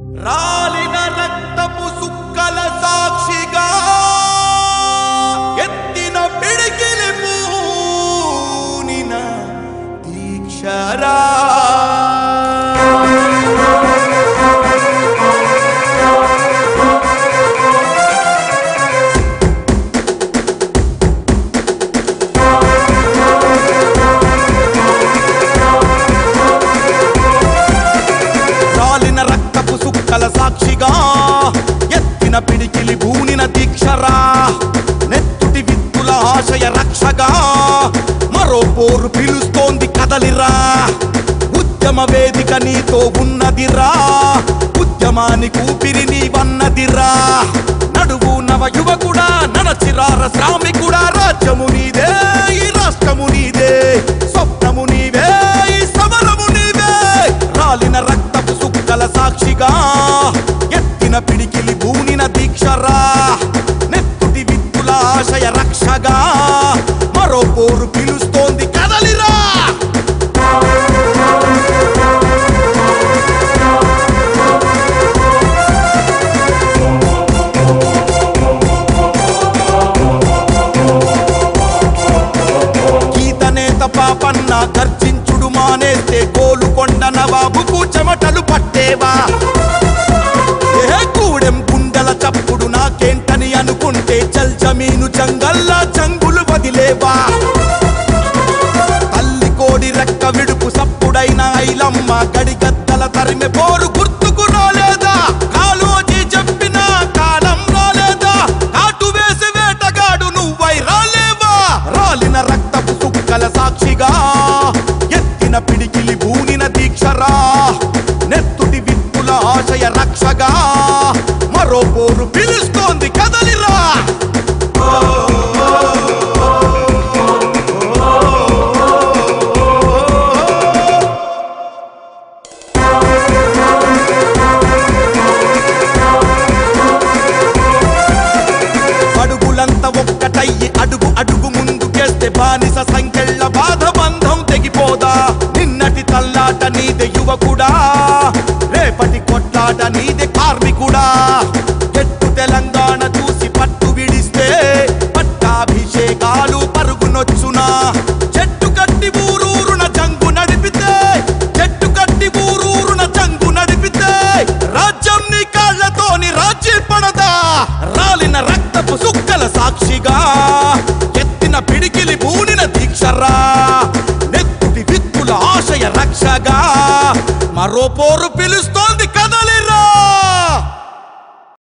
రాలిన రక్తపు సుక్కల సాక్షిగా ఎత్తిన పిడికిలి పూనిన దీక్షరా రాలిన రక్తపు సుక్కల సాక్షిగా ఎత్తిన పిడికిలి భూనిన దీక్షరా నెత్తుటి విత్తుల ఆశయ రక్షగా మరో పోరు పిలుస్తోంది కదలిరా ఉద్యమ వేదిక నీతో ఉన్నదిరా ఉద్యమానికి ఊపిరి నీవన్నదిరా నడువు నవ యువకుడా నడచిరార శ్రామికుడా రాజ్యము నీదే ఈ రాష్ట్రము నీదే స్వప్నము నీవే ఈ సమరము నీవే రాలిన రక్తపు సుక్కల సాక్షిగా ఎత్తిన పిడికిలి భూనిన దీక్షరా నెత్తుటి విత్తుల ఆశయ రక్షగా మరో పోరు పిలుస్తోంది కదలిరా గీతనేత పాపన్న గర్జించుడు మానేస్తే కోలుకొండ నవాబుకు చెమటలు పట్టేవా ఏ కూడెం గుండెల చప్పుడు నాకేంటని అనుకుంటే చల్ జమీను జంగల్లా జంగులు వదిలేవా తల్లి కోడి రెక్క విడుపు సప్పుడైన ఐలమ్మ గడిగద్దల తరిమె పోరు గుర్తుకు రాలేదా కాలోజీ చెప్పిన కాలం రాలేదా కాటు వేసి వేటగాడు నువ్వై రాలేవా రాలిన రక్తపు సుక్కల సాక్షిగా ఎత్తిన పిడికిలి భూనిన దీక్షరా నెత్తుటి విప్పుల ఆశయ రక్షగా మరో పోరు పిలుస్తోంది కదలిరా అడుగులంతా ఒక్కటయ్యి అడుగు అడుగు ముందుకేస్తే బానిస సంఖ్యల బాధ బంధం తెగిపోదా నిన్నటి తల్లాట నీదే యువకుడా రేపటి కొట్లాట నీదే కార్మికుడా ఎట్టు తెలంగాణ చూసి పట్టు విడిస్తే పట్టాభిషేకాలు పరుగునొచ్చునా చెట్టు కట్టి ఊరూరున జంగు నడిపితే చెట్టు కట్టి ఊరూరున జంగు నడిపితే రాజ్యం నీ కాళ్ళతోని రాజీ పడదా రాలిన రక్తపు సుక్కల సాక్షిగా ఎత్తిన పిడికిలి బూనిన దీక్షరా నెత్తుటి విత్తుల ఆశయ రక్షగా మరో పోరు